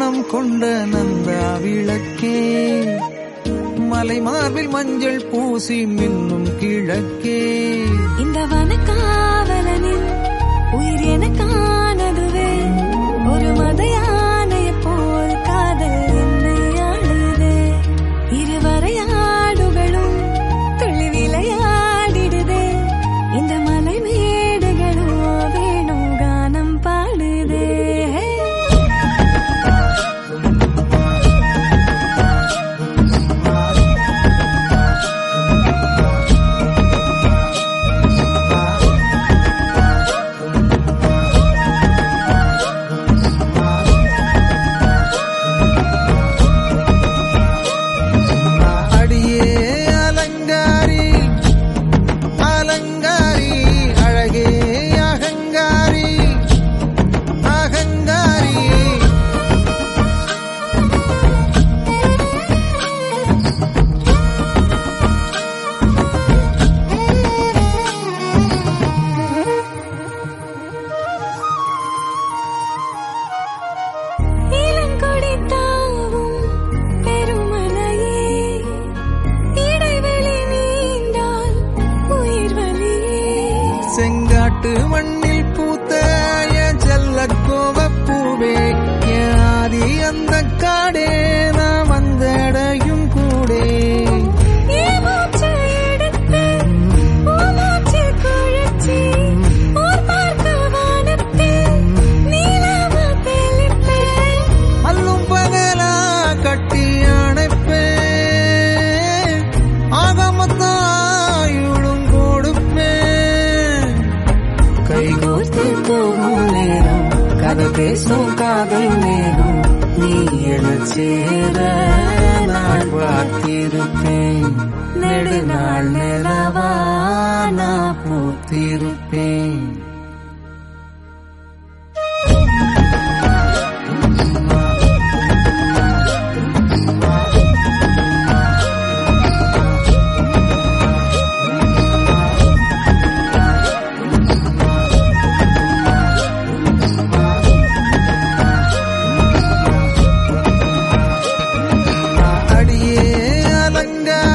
வண்ணம் கொண்ட நந்தா விளக்கே மலை மார்பில் மஞ்சள் பூசி மின்னும் கிழக்கே இந்த வனக்காவலனின் உயிர் எனக்கானதுவே ஒரு மத யானையை போல் காதல் என்னை ஆளுதே இருவரையாடுகளும் துள்ளி விளையாடிடுதே இந்த மலை மேடுகளும் வேணும் கானம் பாடுதே அடியே அலங்காரி அலங்காரி அழகே அகங்காரி அகங்காரி இளங்கொடி தாவும் பெருமலையே இடைவெளி நீண்டால் உயிர் வலியே செங்காட்டு மண்ணில் பூத்த என் செல்ல கோவப்பூவே என் ஆதி அந்த காடே நான் வந்தடையும் கூடே ஏமாற்று எடுத்து ஓமாற்று குழச்சி ஓர் பார்க்க வானத்தில் நீலாம தெளிப்பேன் அல்லும் பகலா கட்டி அணைப்பேன் ஆகமத்தாயுளும் கொடுப்பேன் கைகோர்த்து போகும் நேரம் கதை பேசும் காதல் நேரம் நீ என சேர நான் பார்த்திருப்பேன் நெடுநாள் நிலவா நான் பூத்திருப்பேன் அடியே அலங்காரி